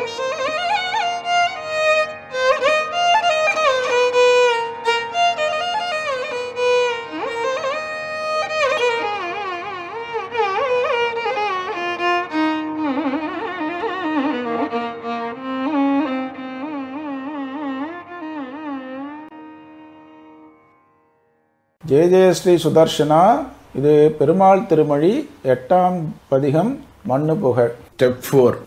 ஜெய ஜெய ஸ்ரீ சுதர்ஷனா இது பெருமாள் திருமொழி எட்டாம் பதிகம் மண்ணு புகழ் ஸ்டெப் ஃபோர்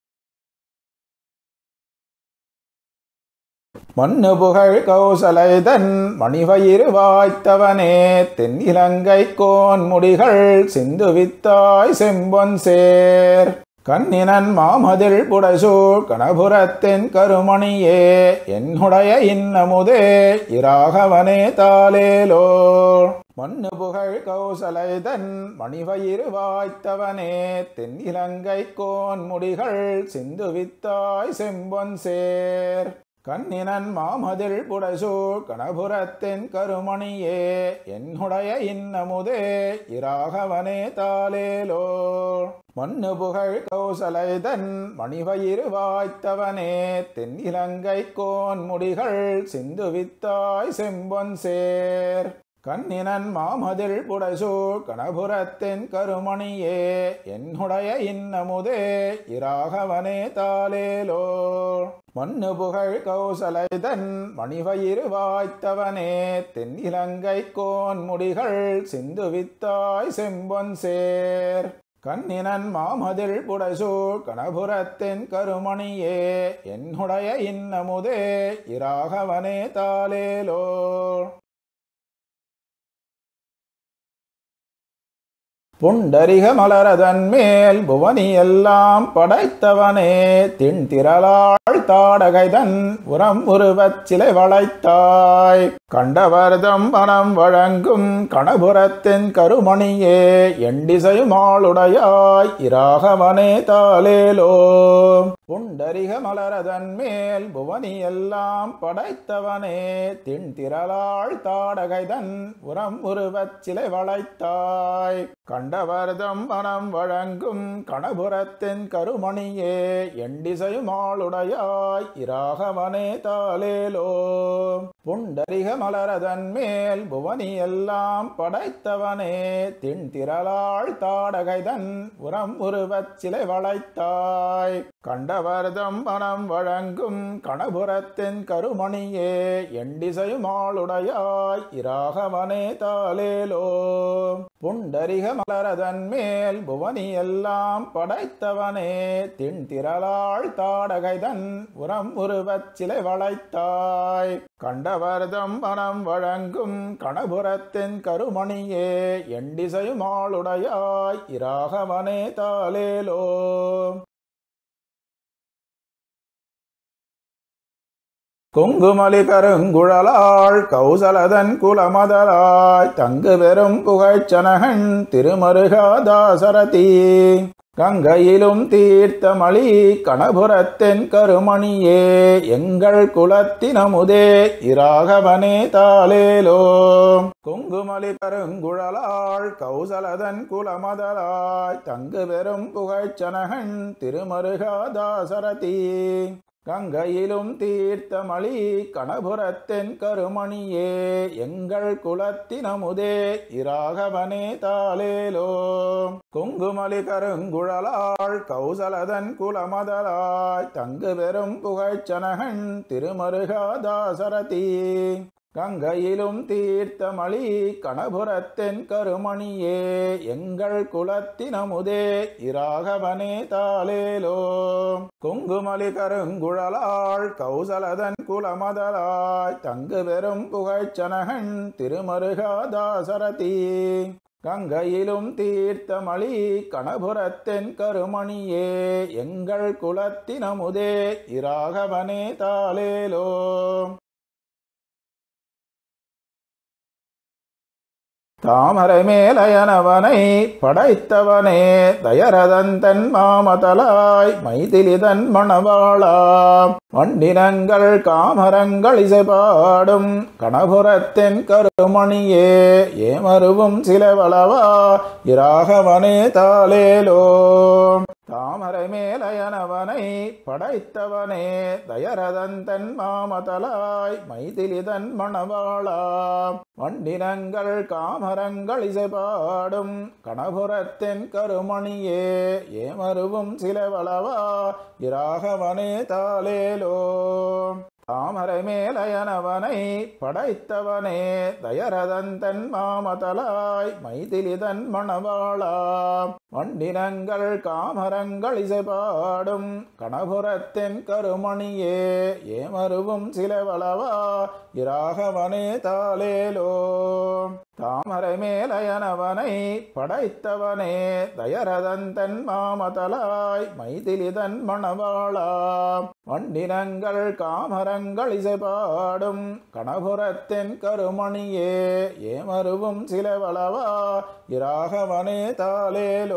மண்ணு புகழ் கௌசலைதன் மணிவயிறு வாய்த்தவனே தென்னிலங்கை கோன் முடிகள் சிந்துவித்தாய் செம்பொன் சேர் கண்ணினன் மாமதில் புடைசூழ் கணபுரத்தின் கருமணியே என்னுடைய இன்னமுதே இராகவனே தாலேலோ மண்ணு புகழ் கௌசலைதன் மணிவயிறு வாய்த்தவனே தென்னிலங்கை கோன் முடிகள் சிந்துவித்தாய் செம்பொன் சேர் கண்ணினன் மாமதில் புடைசூழ் கணபுரத்தின் கருமணியே என்னுடைய இன்னமுதே இராகவனே தாலேலோ மண்ணு புகழ் கௌசலைதன் மணிவயிறு வாய்த்தவனே தென்னிலங்கை கோன் முடிகள் சிந்துவித்தாய் செம்பொன் சேர் கண்ணினன் மாமதில் புடைசூழ் கணபுரத்தின் கருமணியே என்னுடைய இன்னமுதே இராகவனே தாலேலோ மண்ணு புகழ் கௌசலைதன் மணிவயிறு வாய்த்தவனே தென்னிலங்கை கோன் முடிகள் சிந்துவித்தாய் செம்பொன் சேர் கண்ணினன் மாமதில் புடைசூழ் கணபுரத்தின் கருமணியே என்னுடைய இன்னமுதே இராகவனே தாலேலோ புண்டரிக மலரதன் மேல் புவனி எல்லாம் படைத்தவனே தின் திரளாள் தாடகைதன் உரம் உருவச் சிலை வளைத்தாய் கண்டவர்தம் மனம் வழங்கும் கணபுரத்தின் கருமணியே எண்டிசையுமாளுடையாய் இராகவனே தாலேலோ புண்டரிக மலரதன் மேல் புவனி எல்லாம் படைத்தவனே தின் திரளாள் தாடகைதன் உரம் உருவச் சிலை வளைத்தாய் கண்டவர்தம் மனம் வழங்கும் கணபுரத்தின் கருமணியே எண்டிசையுமாளுடையாய் இராகவனே தாலேலோ புண்டரிக மலரதன் மேல் புவனி எல்லாம் படைத்தவனே தின் திரளாள் தாடகைதன் உரம் உருவச் சிலை வளைத்தாய் கண்டவர்தம் மனம் வழங்கும் கணபுரத்தின் கருமணியே எண்டிசையுமாளுடையாய் இராகவனே தாலேலோ புண்டரிக மலரதன் மேல் புவனி எல்லாம் படைத்தவனே தின் திரளாள் தாடகைதன் உரம் உருவச் சிலை வளைத்தாய் கண்டவர்தம் மனம் வழங்கும் கணபுரத்தின் கருமணியே எண்டிசையுமாளுடையாய் இராகவனே தாலேலோ குங்குமலி கருங்குழலாள் கௌசலதன் குலமதலாய் தங்கு பெரும் புகழ்ச்சனகன் திருமருகாதாசரதி கங்கையிலும் தீர்த்தமளி கணபுரத்தின் கருமணியே எங்கள் குலத்தினமுதே இராகவனே தாலேலோ குங்குமலி கருங்குழலாள் கௌசலதன் குலமதலாய் தங்கு பெரும் புகழ்ச்சனகன் திருமருகாதாசரதி கங்கையிலும் தீர்த்தமளி கணபுரத்தின் கருமணியே எங்கள் குலத்தினமுதே இராகவனே தாலேலோ குங்குமலி கருங்குழலாள் கௌசலதன் குலமதலாய் தங்கு பெரும் புகழ்ச்சனகன் திருமருகாதாசரதி கங்கையிலும் தீர்த்தமளி கணபுரத்தின் கருமணியே எங்கள் குலத்தினமுதே இராகவனே தாலேலோ குங்குமலி கருங்குழலாள் கௌசலதன் குலமதலாய் தங்கு பெரும் புகழ்ச்சனகன் திருமருகாதாசரதி கங்கையிலும் தீர்த்தமளி கணபுரத்தின் கருமணியே எங்கள் குலத்தினமுதே இராகவனே தாலேலோ தாமரை மேலயனவனை படைத்தவனே தயரதந்தன் மாமதலாய் மைதிலிதன் மணவாளா வண்டினங்கள் காமரங்கள் இசைபாடும் கணபுரத்தின் கருமணியே ஏமருவும் சிலவளவா இராகவனே தாலேலோ தாமரை மேலயனவனை படைத்தவனே தயரதன் தன் மாமதலாய் மைதிலிதன் மணவாளா வண்டினங்கள் காமரங்கள் இசைபாடும் கணபுரத்தின் கருமணியே ஏமருவும் சிலவளவா இராகவனே தாலேலோ தாமரை மேலயனவனை படைத்தவனே தயரதன் தன் மாமதலாய் மைதிலிதன் மணவாளா வண்டினங்கள் காமரங்கள் இசைபாடும் கணபுரத்தின் கருமணியே ஏமருவும் சிலவளவா இராகவனே தாலேலோ தாமரை மேலயனவனை படைத்தவனே தயரதன் தன் மாமதலாய் மைதிலிதன் மணவாளா வண்டினங்கள் காமரங்கள் இசைபாடும் கணபுரத்தின் கருமணியே ஏமருவும் சிலவளவா இராகவனே தாலேலோ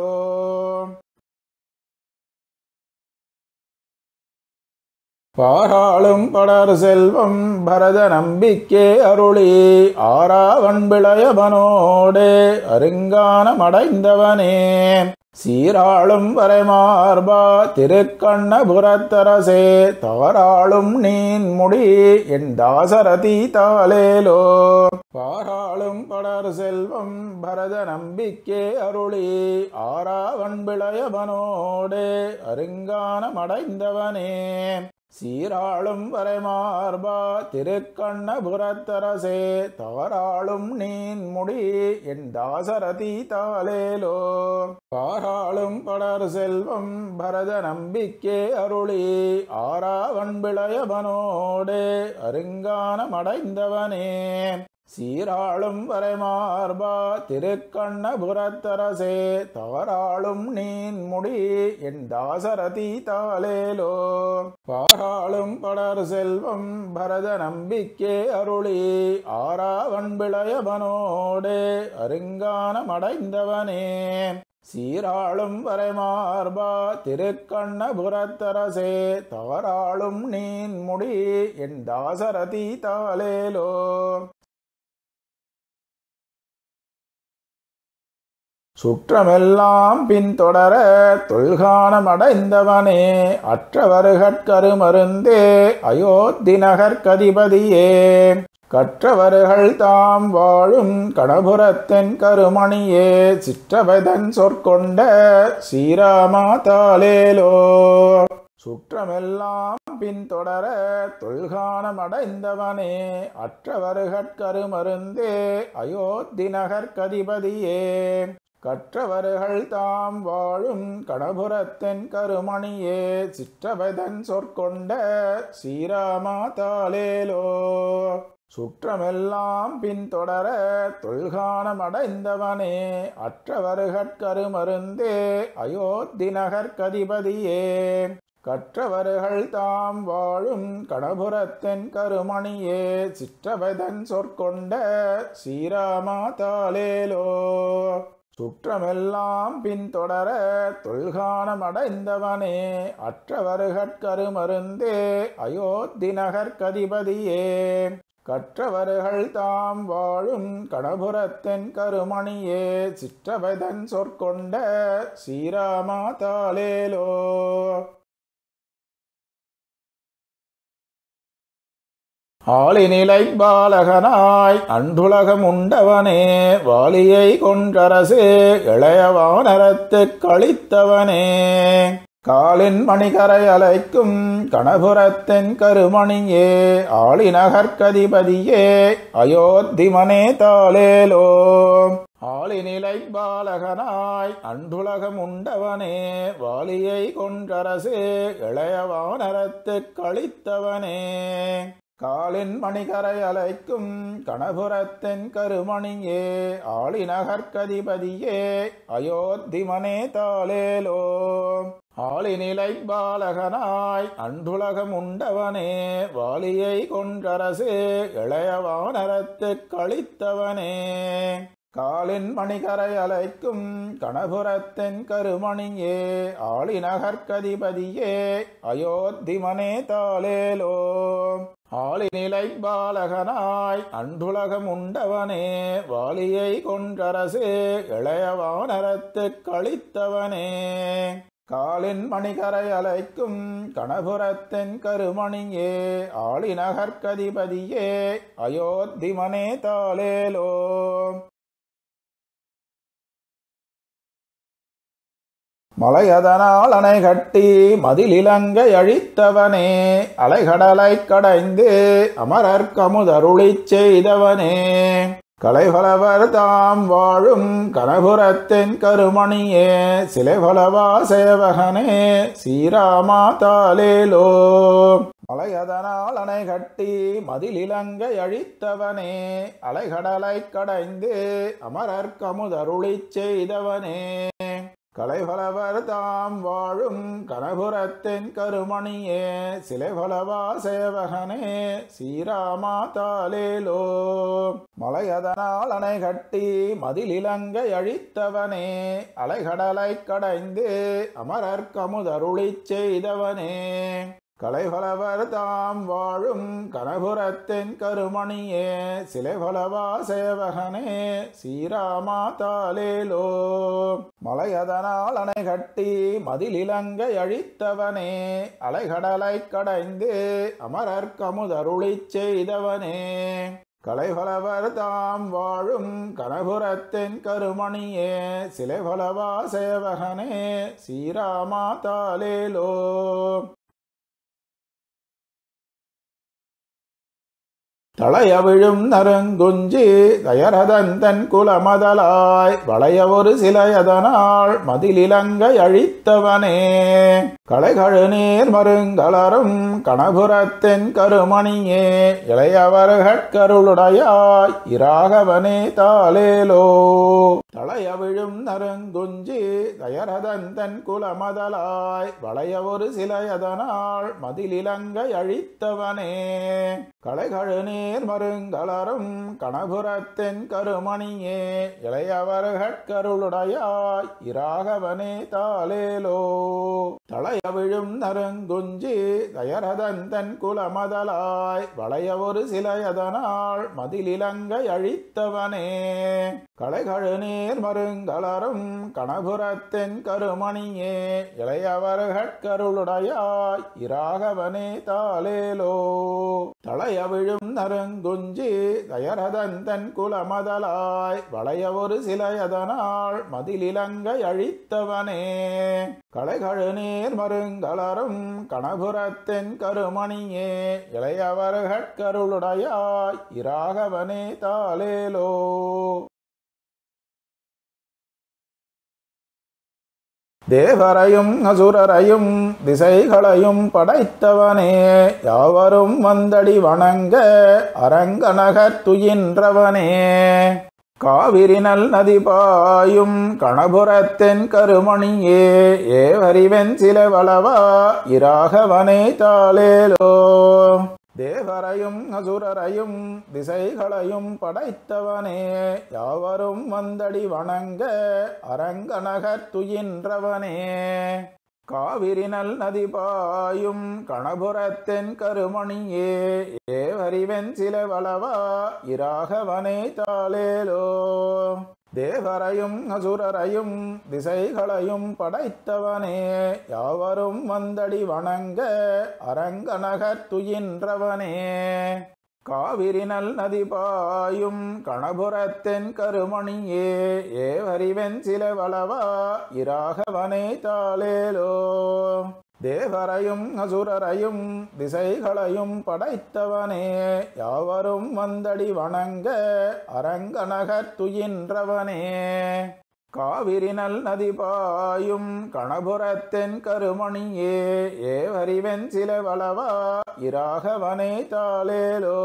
பாராளும் படர் செல்வம் பரத நம்பிக்கே அருளி ஆறாவன் விளையவனோடு அருங்கானமடைந்தவனே சீராளும் வரைமார்பா திருக்கண்ணபுரத்தரசே தாராளும் நீன் முடி என் தாசரதி தாலேலோ பாராளும் படர் செல்வம் பரத நம்பிக்கே அருளி ஆறாவன் விளையவனோடு அருங்கானமடைந்தவனே சீராளும் வரைமார்பா திருக்கண்ணபுரத்தரசே தாராளும் நீன் முடி என் தாசரதி தாலேலோ பாராளும் படர் செல்வம் பரத நம்பிக்கே அருளி ஆறாவன் விளையவனோடு அருங்கானமடைந்தவனே சீராளும் வரைமார்பா திருக்கண்ணபுரத்தரசே தாராளும் நீன் முடி என் தாசரதி தாலேலோ பாராளும் படர் செல்வம் பரத நம்பிக்கே அருளி ஆறாவன் விளையவனோடு அருங்கானமடைந்தவனே சீராளும் வரைமார்பா திருக்கண்ணபுரத்தரசே தாராளும் நீன் முடி என் தாசரதி தாலேலோ சுற்றமெல்லாம் பின்தொடர தொல்கானமடைந்தவனே அற்றவருகற்கருமருந்தே அயோத்தி நகர்கதிபதியே கற்றவர்கள் தாம் வாழும் கணபுரத்தின் கருமணியே சிற்றவதன் சொற்கொண்ட ஸ்ரீராமா தாலேலோ சுற்றமெல்லாம் பின்தொடர தொல்கானமடைந்தவனே அற்றவருகற்கருமருந்தே அயோத்தி நகர்கதிபதியே கற்றவர்கள் தாம் வாழும் கணபுரத்தின் கருமணியே சிற்றவதன் சொற்கொண்ட ஸ்ரீராமா தாலேலோ சுற்றமெல்லாம் பின்தொடர தொல்கானமடைந்தவனே அற்றவருகற்கருமருந்தே அயோத்தி நகர்கதிபதியே கற்றவர்கள் தாம் வாழும் கணபுரத்தின் கருமணியே சிற்றவதன் சொற்கொண்ட ஸ்ரீராமா தாலேலோ சுற்றமெல்லாம் பின்தொடர தொல்கானமடைந்தவனே அற்றவருகற்கருமருந்தே அயோத்தி நகர்கதிபதியே கற்றவர்கள் தாம் வாழும் கணபுரத்தின் கருமணியே சிற்றவதன் சொற்கொண்ட ஸ்ரீராமா தாலேலோ ஆளிநிலை பாலகனாய் அன்புலகம் உண்டவனே வாலியை கொன்றரசு இளையவானரத்துக் கழித்தவனே காலின் மணிகரை அலைக்கும் கணபுரத்தின் கருமணியே ஆளிநகர்கதிபதியே அயோத்திமனே தாலேலோ ஆளிநிலை பாலகனாய் அன்புலகம் உண்டவனே வாலியை கொன்றரசு இளையவானரத்துக் கழித்தவனே காலின் மணிகரை அலைக்கும் கணபுரத்தின் கருமணியே ஆளிநகர்கதிபதியே அயோத்திமனே தாலேலோ ஆளிநிலை பாலகனாய் அன்புலகம் உண்டவனே வாலியை கொன்றரசு இளையவானரத்துக் கழித்தவனே காலின் மணிகரை அலைக்கும் கணபுரத்தின் கருமணியே ஆளிநகர்கதிபதியே அயோத்திமனே தாலேலோ ஆளிநிலை பாலகனாய் அன்புலகம் உண்டவனே வாலியை கொன்றரசு இளையவானரத்துக் கழித்தவனே காலின் மணிகரை அலைக்கும் கணபுரத்தின் கருமணியே ஆளிநகர்கதிபதியே அயோத்திமனே தாளேலோ மலையதனால் அணை கட்டி மதிலிலங்கை அழித்தவனே அலைகடலைக் கடைந்து அமரர் கமுதருளிச் செய்தவனே கலைபலவர் தாம் வாழும் கனபுரத்தின் கருமணியே சிலைபலவா சேவகனே சீராமா தாலேலோ மலையதனால் அணை கட்டி மதிலிலங்கை அழித்தவனே அலைகடலைக் கடைந்து அமரர் கமுதருளிச் செய்தவனே கலைபலவர் தாம் வாழும் கனபுரத்தின் கருமணியே சிலைபலவா சேவகனே சீராமா தாலேலோ மலையதனால் அணை கட்டி மதிலிலங்கை அழித்தவனே அலைகடலைக் கடைந்து அமரர் கமுதருளிச் செய்தவனே கலைபலவர் தாம் வாழும் கனபுரத்தின் கருமணியே சிலைபலவா சேவகனே சீராமா தாலேலோ மலையதனால் அணை கட்டி மதிலிலங்கை அழித்தவனே அலைகடலைக் கடைந்து அமரர் கமுதருளிச் செய்தவனே கலைபலவர் தாம் வாழும் கனபுரத்தின் கருமணியே சிலைபலவா சேவகனே சீராமா தாலேலோ தளையவிழும் நறுங்குஞ்சி தயரதந்தன் குலமதலாய் வளைய ஒரு சிலையதனால் மதிலிலங்கை அழித்தவனே களைகழு நீர் மருங்கலரும் கணபுரத்தின் கருமணியே இளையவர்கட்கருளுடையாய் இராகவனே தாலேலோ தளையவிழும் நறுங்குஞ்சி தயரதந்தன் குலமதலாய் வளைய ஒரு சிலையதனால் மதிலிலங்கை அழித்தவனே களைகழு நீர் மருங்கலரும் கணபுரத்தின் கருமணியே இளையவர்கட்கருளுடையாய் இராகவனே தாலேலோ தளையவிழும் நறுங்குஞ்சி தயரதந்தன் குலமதலாய் வளைய ஒரு சிலையதனால் மதிலிலங்கை அழித்தவனே களைகழு நீர் மருங்கலரும் கணபுரத்தின் கருமணியே இளையவர்கட்கருளுடையாய் இராகவனே தாலேலோ தளையவிழும் நறுங்குஞ்சி தயரதந்தன் குலமதலாய் வளைய ஒரு சிலையதனால் மதிலிலங்கை அழித்தவனே களைகழு நீர் மருங்கலரும் கணபுரத்தின் கருமணியே இளையவர்கட்கருளுடையாய் இராகவனே தாலேலோ தேவரையும் அசுரரையும் திசைகளையும் படைத்தவனே யாவரும் வந்தடி வணங்க அரங்கநகர் துயின்றவனே காவிரி நல் நதி பாயும் கணபுரத்தின் கருமணியே ஏவரிவென் சில வளவா இராகவனே தாளேலோ தேவரையும் அசுரரையும் திசைகளையும் படைத்தவனே யாவரும் வந்தடி வணங்க அரங்கநகர் துயின்றவனே காவிரி நல் நதி பாயும் கணபுரத்தின் கருமணியே ஏவரிவென் சில வளவா இராகவனே தாளேலோ தேவரையும் அசுரரையும் திசைகளையும் படைத்தவனே யாவரும் வந்தடி வணங்க அரங்கநகர் துயின்றவனே காவிரி நல் நதி பாயும் கணபுரத்தின் கருமணியே ஏவரிவென் சில வளவா இராகவனே தாளேலோ தேவரையும் அசுரரையும் திசைகளையும் படைத்தவனே யாவரும் வந்தடி வணங்க அரங்கநகர் துயின்றவனே காவிரி நல் நதி பாயும் கணபுரத்தின் கருமணியே ஏவரிவென் சில வளவா இராகவனே தாளேலோ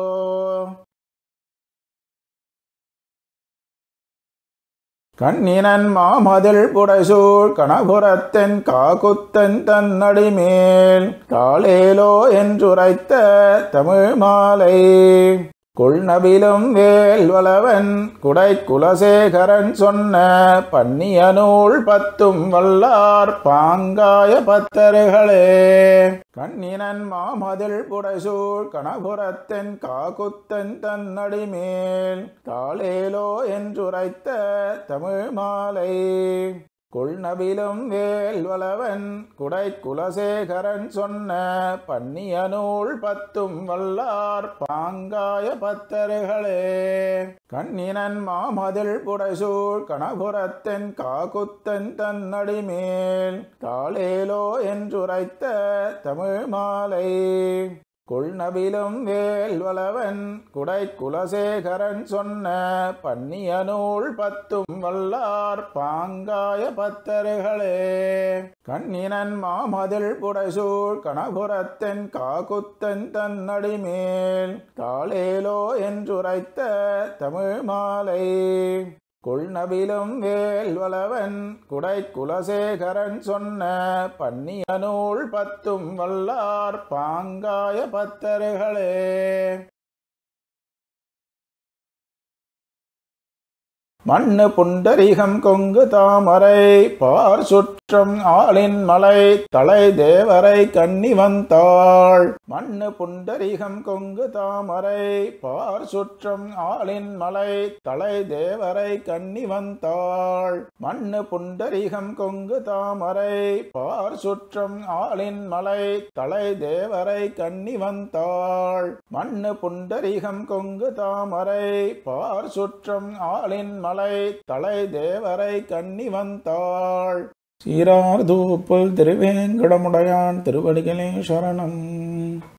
கண்ணினன் மாமதில் புடைசூழ் கணபுரத்தின் காக்குத்தன் தன்னடிமேல் காலேலோ என்றுரைத்த தமிழ் மாலை கொள்நபிலும் வேல்வளவன் குடை குலசேகரன் சொன்ன பன்னிய நூல் பத்தும் வல்லார் பாங்காய பத்தர்களே கண்ணினன் மாமதில் புடைசூழ் கணபுரத்தின் காக்குத்தன் தன்னடிமேல் காலேலோ என்றுரைத்த தமிழ் மாலை கொள்நபிலும் வேல் வளவன் குடை குலசேகரன் சொன்ன பன்னிய நூல் பத்தும் வல்லார் பாங்காய பத்தர்களே கண்ணினன் மாமதில் புடைசூழ் கணபுரத்தன் காகுத்தன் தன்னடி மேல் காலேலோ என்றுரைத்த தமிழ் மாலை கொள்நபிலும் வேல் வளவன் குடை குலசேகரன் சொன்ன பன்னிய நூல் பத்தும் வல்லார் பாங்காய பத்தர்களே கண்ணினன் மாமதில் புடைசூழ் கணபுரத்தன் காகுத்தன் தன்னடி மேல் காலேலோ என்றுரைத்த தமிழ் மாலை கொள்நபிலும் வேல் வளவன் குடை குலசேகரன் சொன்ன பன்னிய நூல் பத்தும் வல்லார் பாங்காய பத்தர்களே மண்ணு புண்டரிகம் கொங்கு தாமரை பார் சுற்றம் ஆளின் மலை தலை தேவரை கண்ணி வந்தாள் மண்ணு புண்டரிகம் கொங்கு தாமரை பார் சுற்றம் ஆளின் மலை தலை தேவரை கண்ணி வந்தாள் மண்ணு புண்டரிகம் கொங்கு தாமரை பார் சுற்றம் ஆளின் மலை தலை தேவரை கண்ணி வந்தாள் மண்ணு புண்டரிகம் கொங்கு தாமரை பார் சுற்றம் ஆளின் மலை தலை தேவரை கண்ணி வந்தாள் சீரார் தூப்புல் திருவேங்கடமுடையான் திருவடிகளே சரணம்